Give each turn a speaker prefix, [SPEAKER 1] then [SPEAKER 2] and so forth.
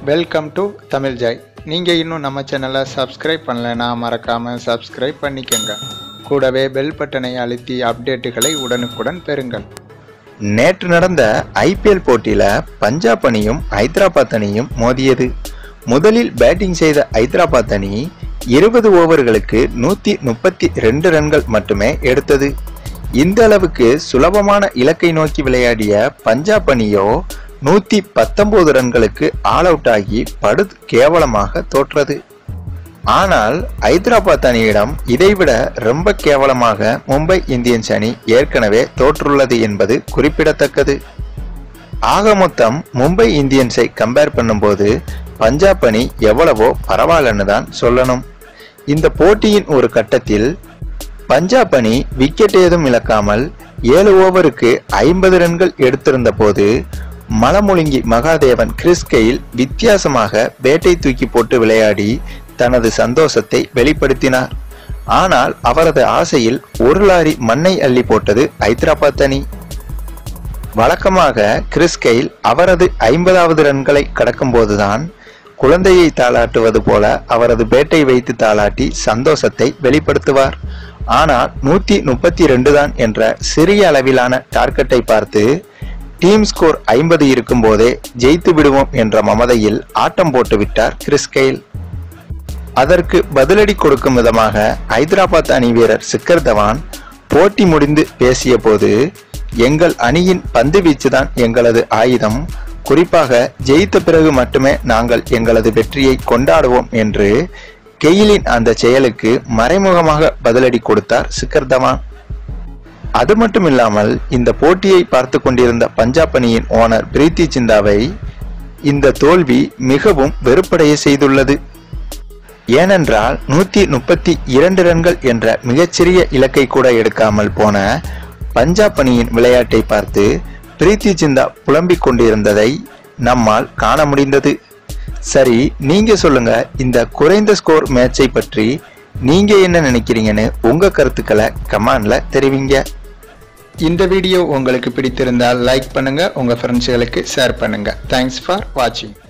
[SPEAKER 1] welcome to Tamil Joy நீங்கள் இன்னும் நம்ம சேனலை சப்ஸ்கிரைப் பண்ணலைன்னா மறக்காமல் சப்ஸ்கிரைப் பண்ணிக்கோங்க கூடவே பெல் பட்டனை அழுத்தி அப்டேட்டுகளை உடனுக்குடன் பெறுங்கள்
[SPEAKER 2] நேற்று நடந்த ஐபிஎல் போட்டியில பஞ்சாப் அணியும் ஐதராபாத் அணியும் மோதியது முதலில் பேட்டிங் செய்த ஐதராபாத் அணி இருபது ஓவர்களுக்கு நூத்தி முப்பத்தி ரெண்டு ரன்கள் மட்டுமே எடுத்தது இந்த அளவுக்கு சுலபமான இலக்கை நோக்கி விளையாடிய பஞ்சாப் அணியோ நூத்தி பத்தொன்பது ரன்களுக்கு ஆல் அவுட் ஆகி படு கேவலமாக தோற்றது ஆனால் ஐதராபாத் அணியிடம் இதைவிட ரொம்ப கேவலமாக மும்பை இந்தியன்ஸ் அணி ஏற்கனவே தோற்றுள்ளது என்பது குறிப்பிடத்தக்கது ஆக மொத்தம் மும்பை இந்தியன்ஸை கம்பேர் பண்ணும்போது பஞ்சாப் அணி எவ்வளவோ பரவாயில்லன்னு தான் சொல்லணும் இந்த போட்டியின் ஒரு கட்டத்தில் பஞ்சாப் அணி விக்கெட் ஏதும் இழக்காமல் ஏழு ஓவருக்கு ஐம்பது ரன்கள் எடுத்திருந்த போது மலமுழுங்கி மகாதேவன் கிறிஸ் கெயில் வித்தியாசமாக பேட்டை தூக்கி போட்டு விளையாடி தனது சந்தோஷத்தை வெளிப்படுத்தினார் ஆனால் அவரது ஆசையில் ஒரு லாரி மண்ணை அள்ளி போட்டது ஐதராபாத் அணி வழக்கமாக கிறிஸ் கெயில் அவரது ஐம்பதாவது ரன்களை கடக்கும்போதுதான் குழந்தையை தாளாட்டுவது போல அவரது பேட்டை வைத்து தாளாட்டி சந்தோஷத்தை வெளிப்படுத்துவார் ஆனால் நூத்தி முப்பத்தி ரெண்டு தான் என்ற சிறிய அளவிலான டார்கெட்டை பார்த்து டீம் ஸ்கோர் ஐம்பது இருக்கும் போதே ஜெயித்து விடுவோம் என்ற மமதையில் ஆட்டம் போட்டு விட்டார் கிறிஸ் கெயில் அதற்கு பதிலடி கொடுக்கும் விதமாக ஐதராபாத் அணி வீரர் சிக்கர் தவான் போட்டி முடிந்து பேசிய போது எங்கள் அணியின் பந்து வீச்சுதான் எங்களது ஆயுதம் குறிப்பாக ஜெயித்த பிறகு மட்டுமே நாங்கள் எங்களது வெற்றியை கொண்டாடுவோம் என்று கெயிலின் அந்த செயலுக்கு மறைமுகமாக பதிலடி கொடுத்தார் சிக்கர் தவான் அது மட்டும் இல்லாமல் இந்த போட்டியை பார்த்து கொண்டிருந்த பஞ்சாப் அணியின் ஓனர் பிரீத்தி சிந்தாவை இந்த தோல்வி மிகவும் வெறுப்படைய செய்துள்ளது ஏனென்றால் நூத்தி முப்பத்தி இரண்டு ரன்கள் என்ற மிகச்சிறிய இலக்கை கூட எடுக்காமல் போன பஞ்சாப் அணியின் விளையாட்டை பார்த்து பிரீத்தி சிந்தா புலம்பிக் கொண்டிருந்ததை நம்மால் காண முடிந்தது சரி நீங்க சொல்லுங்க இந்த குறைந்த ஸ்கோர் மேட்சை பற்றி நீங்க என்ன நினைக்கிறீங்கன்னு உங்க கருத்துக்களை கமெண்ட்ல தெரிவிங்க
[SPEAKER 1] இந்த வீடியோ உங்களுக்கு பிடித்திருந்தால் லைக் பண்ணுங்கள் உங்கள் ஃப்ரெண்ட்ஸுகளுக்கு ஷேர் பண்ணுங்கள் தேங்க்ஸ் ஃபார் வாட்சிங்